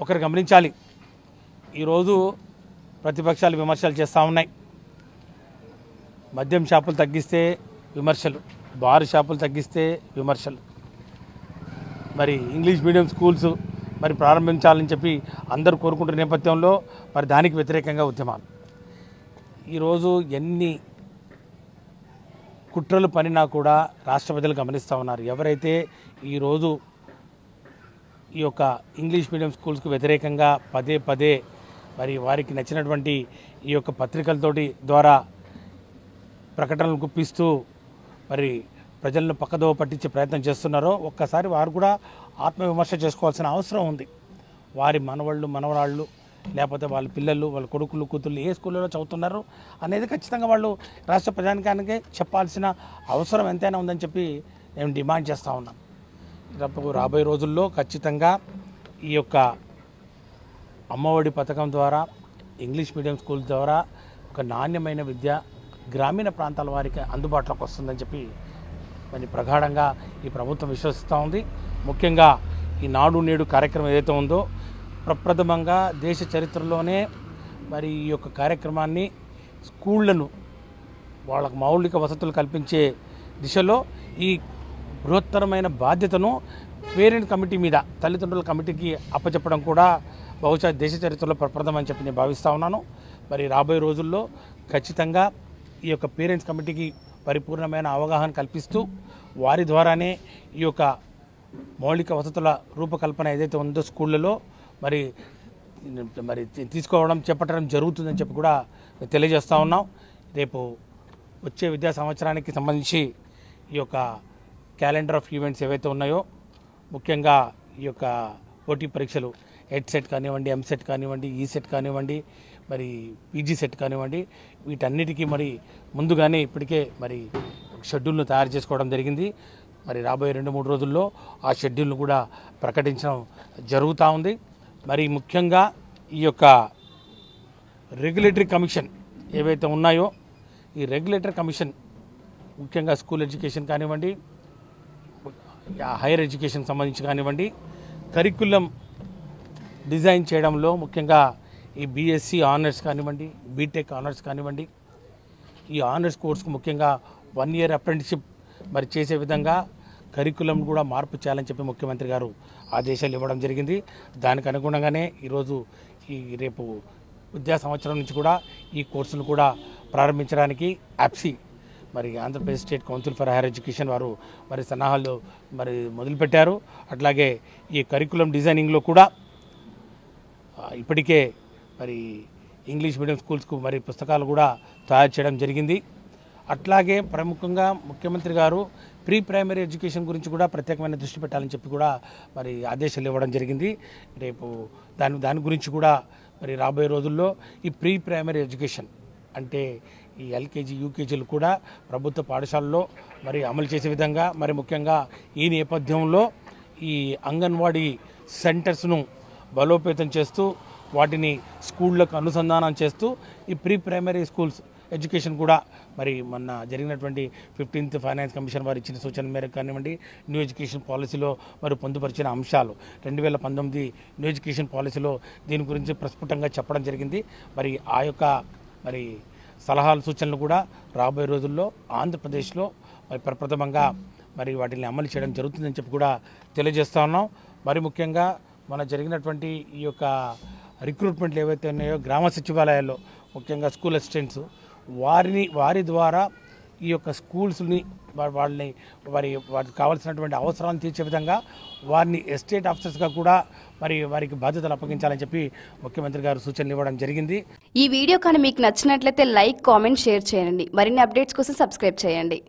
ఒకరు గమనించాలి ఈరోజు ప్రతిపక్షాలు విమర్శలు చేస్తూ ఉన్నాయి మద్యం షాపులు తగ్గిస్తే విమర్శలు బార్ షాపులు తగ్గిస్తే విమర్శలు మరి ఇంగ్లీష్ మీడియం స్కూల్స్ మరి ప్రారంభించాలని చెప్పి అందరూ కోరుకుంటున్న నేపథ్యంలో మరి దానికి వ్యతిరేకంగా ఉద్యమాలు ఈరోజు ఎన్ని కుట్రలు పనినా కూడా రాష్ట్ర ప్రజలు గమనిస్తూ ఉన్నారు ఎవరైతే ఈరోజు ఈ యొక్క ఇంగ్లీష్ మీడియం స్కూల్స్కు వ్యతిరేకంగా పదే పదే మరి వారికి నచ్చినటువంటి ఈ యొక్క పత్రికలతోటి ద్వారా ప్రకటనలు గుప్పిస్తూ మరి ప్రజలను పక్కదోవ పట్టించే ప్రయత్నం చేస్తున్నారో ఒక్కసారి వారు కూడా ఆత్మవిమర్శ చేసుకోవాల్సిన అవసరం ఉంది వారి మనవాళ్ళు మనవరాళ్ళు లేకపోతే వాళ్ళ పిల్లలు వాళ్ళ కొడుకులు కూతుళ్ళు ఏ స్కూళ్ళలో చదువుతున్నారు అనేది ఖచ్చితంగా వాళ్ళు రాష్ట్ర ప్రజానికానికి చెప్పాల్సిన అవసరం ఎంతైనా ఉందని చెప్పి నేను డిమాండ్ చేస్తూ ఉన్నాను రేపు రాబోయే రోజుల్లో ఖచ్చితంగా ఈ యొక్క అమ్మఒడి పథకం ద్వారా ఇంగ్లీష్ మీడియం స్కూల్ ద్వారా ఒక నాణ్యమైన విద్య గ్రామీణ ప్రాంతాల వారికి అందుబాటులోకి వస్తుందని చెప్పి మరి ప్రగాఢంగా ఈ ప్రభుత్వం విశ్వసిస్తూ ఉంది ముఖ్యంగా ఈ నాడు నేడు కార్యక్రమం ఏదైతే ఉందో ప్రప్రథమంగా దేశ చరిత్రలోనే మరి ఈ యొక్క కార్యక్రమాన్ని స్కూళ్లను వాళ్ళకు మౌలిక వసతులు కల్పించే దిశలో ఈ బృహత్తరమైన బాధ్యతను పేరెంట్ కమిటీ మీద తల్లిదండ్రుల కమిటీకి అప్పచెప్పడం కూడా బహుశా దేశ చరిత్రలో ప్రప్రథమని చెప్పి నేను భావిస్తూ ఉన్నాను మరి రాబోయే రోజుల్లో ఖచ్చితంగా ఈ యొక్క పేరెంట్స్ కమిటీకి పరిపూర్ణమైన అవగాహన కల్పిస్తూ వారి ద్వారానే ఈ యొక్క మౌలిక వసతుల రూపకల్పన ఏదైతే ఉందో స్కూళ్ళలో మరి మరి తీసుకోవడం చేపట్టడం జరుగుతుందని చెప్పి కూడా తెలియజేస్తూ ఉన్నాం రేపు వచ్చే విద్యా సంవత్సరానికి సంబంధించి ఈ యొక్క క్యాలెండర్ ఆఫ్ ఈవెంట్స్ ఏవైతే ఉన్నాయో ముఖ్యంగా ఈ యొక్క పోటీ పరీక్షలు హెడ్ సెట్ కానివ్వండి ఎంసెట్ కానివ్వండి ఈ సెట్ కానివ్వండి మరి పీజీ సెట్ కానివ్వండి వీటన్నిటికీ మరి ముందుగానే ఇప్పటికే మరి షెడ్యూల్ను తయారు చేసుకోవడం జరిగింది మరి రాబోయే రెండు మూడు రోజుల్లో ఆ షెడ్యూల్ను కూడా ప్రకటించడం జరుగుతూ ఉంది మరి ముఖ్యంగా ఈ యొక్క రెగ్యులేటరీ కమిషన్ ఏవైతే ఉన్నాయో ఈ రెగ్యులేటరీ కమిషన్ ముఖ్యంగా స్కూల్ ఎడ్యుకేషన్ కానివ్వండి హైయర్ ఎడ్యుకేషన్ సంబంధించి కానివ్వండి కరికులం డిజైన్ చేయడంలో ముఖ్యంగా ఈ బీఎస్సీ ఆనర్స్ కానివ్వండి బీటెక్ ఆనర్స్ కానివ్వండి ఈ ఆనర్స్ కోర్సుకు ముఖ్యంగా వన్ ఇయర్ అప్రెంటిషిప్ మరి చేసే విధంగా కరికులం కూడా మార్పు చేయాలని చెప్పి ముఖ్యమంత్రి గారు ఆదేశాలు ఇవ్వడం జరిగింది దానికి అనుగుణంగానే ఈరోజు ఈ రేపు విద్యా సంవత్సరం నుంచి కూడా ఈ కోర్సును కూడా ప్రారంభించడానికి యాప్సీ మరి Andhra Pradesh state council for higher education వారు మరి సన్నాహాలు మరి మొదలుపెట్టారు అట్లాగే ఈ కరికులం డిజైనింగ్లో కూడా ఆ, ఇప్పటికే మరి ఇంగ్లీష్ మీడియం స్కూల్స్కు మరి పుస్తకాలు కూడా తయారు చేయడం జరిగింది అట్లాగే ప్రముఖంగా ముఖ్యమంత్రి గారు ప్రీ ప్రైమరీ ఎడ్యుకేషన్ గురించి కూడా ప్రత్యేకమైన దృష్టి పెట్టాలని చెప్పి కూడా మరి ఆదేశాలు ఇవ్వడం జరిగింది రేపు దాని దాని గురించి కూడా మరి రాబోయే రోజుల్లో ఈ ప్రీ ప్రైమరీ ఎడ్యుకేషన్ అంటే ఈ ఎల్కేజీ యూకేజీలు కూడా ప్రభుత్వ పాఠశాలలో మరి అమలు చేసే విధంగా మరి ముఖ్యంగా ఈ నేపథ్యంలో ఈ అంగన్వాడీ సెంటర్స్ను బలోపేతం చేస్తూ వాటిని స్కూళ్ళకు అనుసంధానం చేస్తూ ఈ ప్రీ ప్రైమరీ స్కూల్స్ ఎడ్యుకేషన్ కూడా మరి మొన్న జరిగినటువంటి ఫిఫ్టీన్త్ ఫైనాన్స్ కమిషన్ వారు ఇచ్చిన సూచనల మేరకు కానివ్వండి న్యూ ఎడ్యుకేషన్ పాలసీలో మరి పొందుపరిచిన అంశాలు రెండు వేల పంతొమ్మిది న్యూ ఎడ్యుకేషన్ పాలసీలో దీని గురించి ప్రస్ఫుటంగా చెప్పడం జరిగింది మరి ఆ యొక్క మరి సలహాలు సూచనలు కూడా రాబోయే రోజుల్లో ఆంధ్రప్రదేశ్లో మరి ప్రప్రథమంగా మరి వాటిని అమలు చేయడం జరుగుతుందని చెప్పి కూడా తెలియజేస్తా ఉన్నాం మరి ముఖ్యంగా మన జరిగినటువంటి ఈ యొక్క రిక్రూట్మెంట్లు ఏవైతే ఉన్నాయో గ్రామ సచివాలయాల్లో ముఖ్యంగా స్కూల్ అసిస్టెంట్స్ వారిని వారి ద్వారా ఈ యొక్క స్కూల్స్ని వా- వాళ్ళని వారి వారికి కావాల్సినటువంటి అవసరాలను తీర్చే విధంగా వారిని ఎస్టేట్ ఆఫీసర్స్గా కూడా మరి వారికి బాధ్యతలు అప్పగించాలని చెప్పి ముఖ్యమంత్రి గారు సూచనలు ఇవ్వడం జరిగింది ఈ వీడియో కానీ మీకు నచ్చినట్లయితే లైక్ కామెంట్ షేర్ చేయండి మరిన్ని అప్డేట్స్ కోసం సబ్స్క్రైబ్ చేయండి